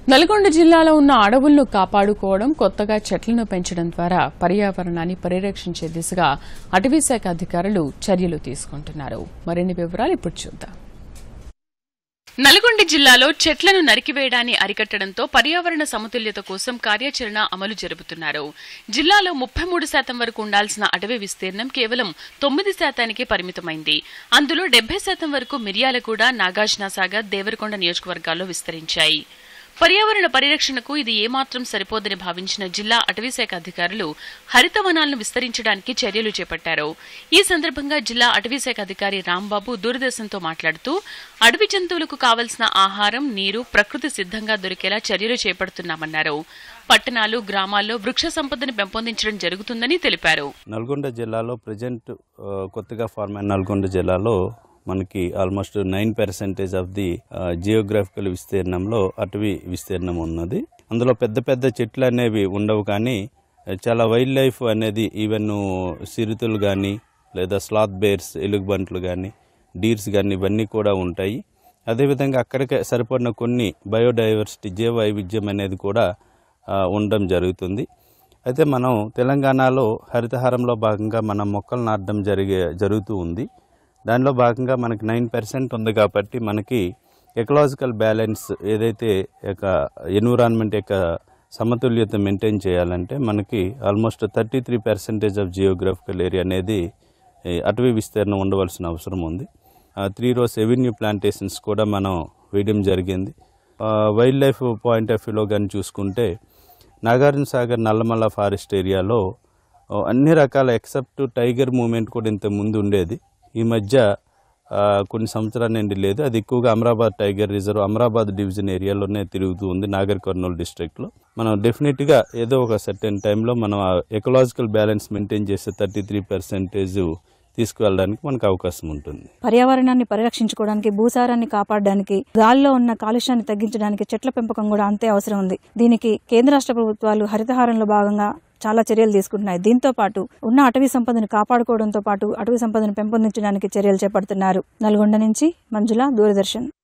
నల్గొండ జిల్లాలో ఉన్న అడవులను కాపాడుకోవడం కొత్తగా చెట్లను పెంచడం ద్వారా పర్యావరణాన్ని పరిరక్షించే దిశగా అటవీ శాఖ అధికారులు చర్యలు తీసుకుంటున్నారు మరిన్ని వివరాలు ఇప్పుడు చూద్దాం నల్గొండ జిల్లాలో చెట్లను నరికివేయడాన్ని అరికట్టడంతో పర్యావరణ సమతుల్యత కోసం కార్యాచరణ అమలు జరుపుతున్నారు జిల్లాలో ముప్పై మూడు శాతం వరకు ఉండాల్సిన అటవీ విస్తీర్ణం కేవలం తొమ్మిది శాతానికే పరిమితమైంది అందులో డెబ్బై శాతం వరకు మిర్యాలగూడ నాగార్జున సాగర్ దేవరకొండ నియోజకవర్గాల్లో విస్తరించాయి పర్యావరణ పరిరక్షణకు ఇది ఏమాత్రం సరిపోదని భావించిన జిల్లా అటవీశాఖ అధికారులు హరితవనాలను విస్తరించడానికి చర్యలు చేపట్టారు ఈ సందర్భంగా జిల్లా అటవీశాఖ అధికారి రాంబాబు దూరదర్శన్తో మాట్లాడుతూ అడవి జంతువులకు కావలసిన ఆహారం నీరు ప్రకృతి సిద్ధంగా దొరికేలా చర్యలు చేపడుతున్నామన్నారు పట్టణాలు గ్రామాల్లో వృక్ష సంపదను పెంపొందించడం జరుగుతుందని తెలిపారు నల్గొండ జిల్లాలో ప్రజెంట్ కొత్తగా ఫార్మ్ అయిన నల్గొండ జిల్లాలో మనకి almost nine percentage of the geographical విస్తీర్ణంలో అటవీ విస్తీర్ణం ఉన్నది అందులో పెద్ద పెద్ద చెట్లు అనేవి ఉండవు కానీ చాలా వైల్డ్ లైఫ్ అనేది ఈవెన్ సిరుతులు కానీ లేదా స్లాత్ బేర్స్ ఎలుగుబంట్లు కానీ డీర్స్ కానీ ఇవన్నీ కూడా ఉంటాయి అదేవిధంగా అక్కడికే సరిపడిన కొన్ని బయోడైవర్సిటీ జీవ వైవిధ్యం అనేది కూడా ఆ, ఉండడం జరుగుతుంది అయితే మనం తెలంగాణలో హరితహారంలో భాగంగా మనం మొక్కలు నాటడం జరిగే జరుగుతూ ఉంది దానిలో భాగంగా మనకి నైన్ పర్సెంట్ ఉంది కాబట్టి మనకి ఎకలాజికల్ బ్యాలెన్స్ ఏదైతే యొక్క ఎన్విరాన్మెంట్ యొక్క సమతుల్యత మెయింటైన్ చేయాలంటే మనకి almost thirty three percentage of geographical area అనేది ఈ అటవీ విస్తీర్ణం ఉండవలసిన అవసరం ఉంది త్రీ రోస్ ఎవెన్యూ ప్లాంటేషన్స్ కూడా మనం వేయడం జరిగింది వైల్డ్ లైఫ్ పాయింట్ ఆఫ్ వ్యూలో కానీ చూసుకుంటే నాగార్జున సాగర్ నల్లమల్ల ఫారెస్ట్ ఏరియాలో ఆ, అన్ని రకాల ఎక్సెప్ట్ టైగర్ మూమెంట్ కూడా ఇంత ముందు ఉండేది ఈ మధ్య ఆ, కొన్ని సంవత్సరాల నుండి లేదు అది ఎక్కువగా Amrabad tiger reserve Amrabad division ఏరియాలోనే తిరుగుతూ ఉంది నాగర్ కర్నూలు డిస్ట్రిక్ట్లో మనం డెఫినెట్గా ఏదో ఒక సర్టెన్ టైంలో మనం ఎకలాజికల్ బ్యాలెన్స్ మెయింటైన్ చేసే థర్టీ త్రీ పర్సెంటేజ్ తీసుకువెళ్ళడానికి మనకు అవకాశం ఉంటుంది పర్యావరణాన్ని పరిరక్షించుకోవడానికి భూసారాన్ని కాపాడడానికి గాలిలో ఉన్న కాలుష్యాన్ని తగ్గించడానికి చెట్ల పెంపకం కూడా అంతే అవసరం ఉంది దీనికి కేంద్ర రాష్ట్ర ప్రభుత్వాలు హరితహారంలో భాగంగా చాలా చర్యలు తీసుకుంటున్నాయి దీంతో పాటు ఉన్న అటవీ సంపదను కాపాడుకోవడంతో పాటు అటవీ సంపదను పెంపొందించడానికి చర్యలు చేపడుతున్నారు నల్గొండ నుంచి మంజుల దూరదర్శన్